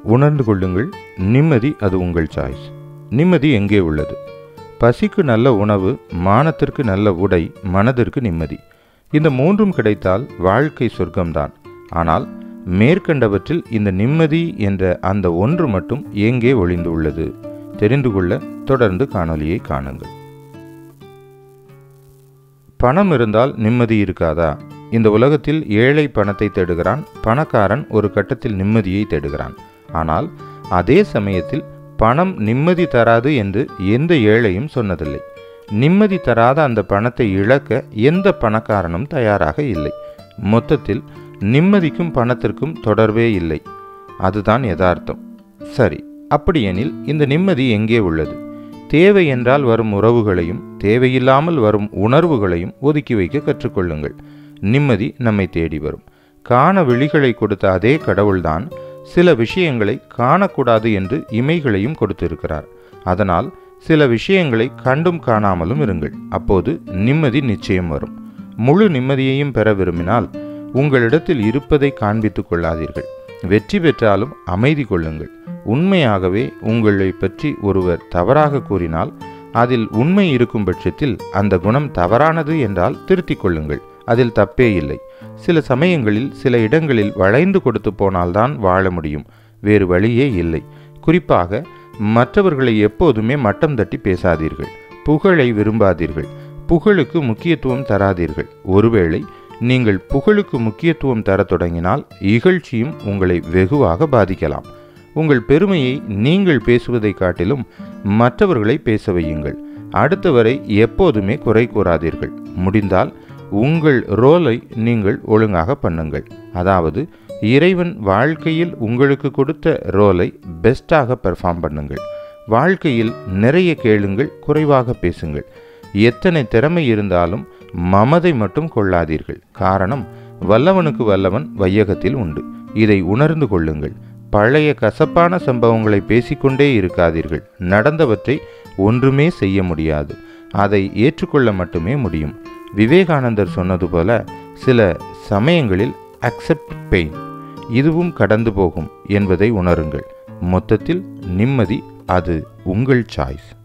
உணர்ந்து கொள்ளுங்கள் நிம்மதி அது உங்கள் சாய்ஸ் நிம்மதி எங்கே உள்ளது பசிக்கு நல்ல உணவு மானத்திற்கு நல்ல உடை மனதிற்கு நிம்மதி இந்த மூன்றும் கிடைத்தால் வாழ்க்கை சொர்க்கம்தான் ஆனால் மேற்கண்டவற்றில் இந்த நிம்மதி என்ற அந்த ஒன்று மட்டும் எங்கே ஒளிந்துள்ளது தெரிந்து கொள்ள தொடர்ந்து காணொலியை காணுங்கள் பணம் இருந்தால் நிம்மதி இருக்காதா இந்த உலகத்தில் ஏழை பணத்தை தேடுகிறான் பணக்காரன் ஒரு கட்டத்தில் நிம்மதியை தேடுகிறான் ஆனால் அதே சமயத்தில் பணம் நிம்மதி தராது என்று எந்த ஏழையும் சொன்னதில்லை நிம்மதி தராத அந்த பணத்தை இழக்க எந்த பணக்காரனும் தயாராக இல்லை மொத்தத்தில் நிம்மதிக்கும் பணத்திற்கும் தொடர்பே இல்லை அதுதான் யதார்த்தம் சரி அப்படியெனில் இந்த நிம்மதி எங்கே உள்ளது தேவை என்றால் வரும் உறவுகளையும் தேவையில்லாமல் வரும் உணர்வுகளையும் ஒதுக்கி வைக்க கற்றுக்கொள்ளுங்கள் நிம்மதி நம்மை தேடி வரும் காண விழிகளை கொடுத்த அதே கடவுள்தான் சில விஷயங்களை காணக்கூடாது என்று இமைகளையும் கொடுத்திருக்கிறார் அதனால் சில விஷயங்களை கண்டும் காணாமலும் இருங்கள் அப்போது நிம்மதி நிச்சயம் வரும் முழு நிம்மதியையும் பெற விரும்பினால் உங்களிடத்தில் இருப்பதை காண்பித்துக் கொள்ளாதீர்கள் வெற்றி பெற்றாலும் அமைதி கொள்ளுங்கள் உண்மையாகவே உங்களை பற்றி ஒருவர் தவறாக கூறினால் அதில் உண்மை இருக்கும் பட்சத்தில் அந்த குணம் தவறானது என்றால் திருத்திக் கொள்ளுங்கள் அதில் தப்பே இல்லை சில சமயங்களில் சில இடங்களில் வளைந்து கொடுத்து போனால்தான் வாழ முடியும் வேறு வழியே இல்லை குறிப்பாக மற்றவர்களை எப்போதுமே மட்டம் தட்டி பேசாதீர்கள் புகழை விரும்பாதீர்கள் புகழுக்கு முக்கியத்துவம் தராதீர்கள் ஒருவேளை நீங்கள் புகழுக்கு முக்கியத்துவம் தரத் தொடங்கினால் இகழ்ச்சியும் உங்களை வெகுவாக பாதிக்கலாம் உங்கள் பெருமையை நீங்கள் பேசுவதை காட்டிலும் மற்றவர்களை பேச வையுங்கள் அடுத்தவரை எப்போதுமே குறை கூறாதீர்கள் முடிந்தால் உங்கள் ரோலை நீங்கள் ஒழுங்காக பண்ணுங்கள் அதாவது இறைவன் வாழ்க்கையில் உங்களுக்கு கொடுத்த ரோலை பெஸ்ட்டாக பெர்ஃபார்ம் பண்ணுங்கள் வாழ்க்கையில் நிறைய கேளுங்கள் குறைவாக பேசுங்கள் எத்தனை திறமை இருந்தாலும் மமதை மட்டும் கொள்ளாதீர்கள் காரணம் வல்லவனுக்கு வல்லவன் வையகத்தில் உண்டு இதை உணர்ந்து கொள்ளுங்கள் பழைய கசப்பான சம்பவங்களை பேசிக்கொண்டே இருக்காதீர்கள் நடந்தவற்றை ஒன்றுமே செய்ய முடியாது அதை ஏற்றுக்கொள்ள மட்டுமே முடியும் விவேகானந்தர் சொன்னது போல சில சமயங்களில் அக்செப்ட் பெயின் இதுவும் கடந்து போகும் என்பதை உணருங்கள் மொத்தத்தில் நிம்மதி அது உங்கள் சாய்ஸ்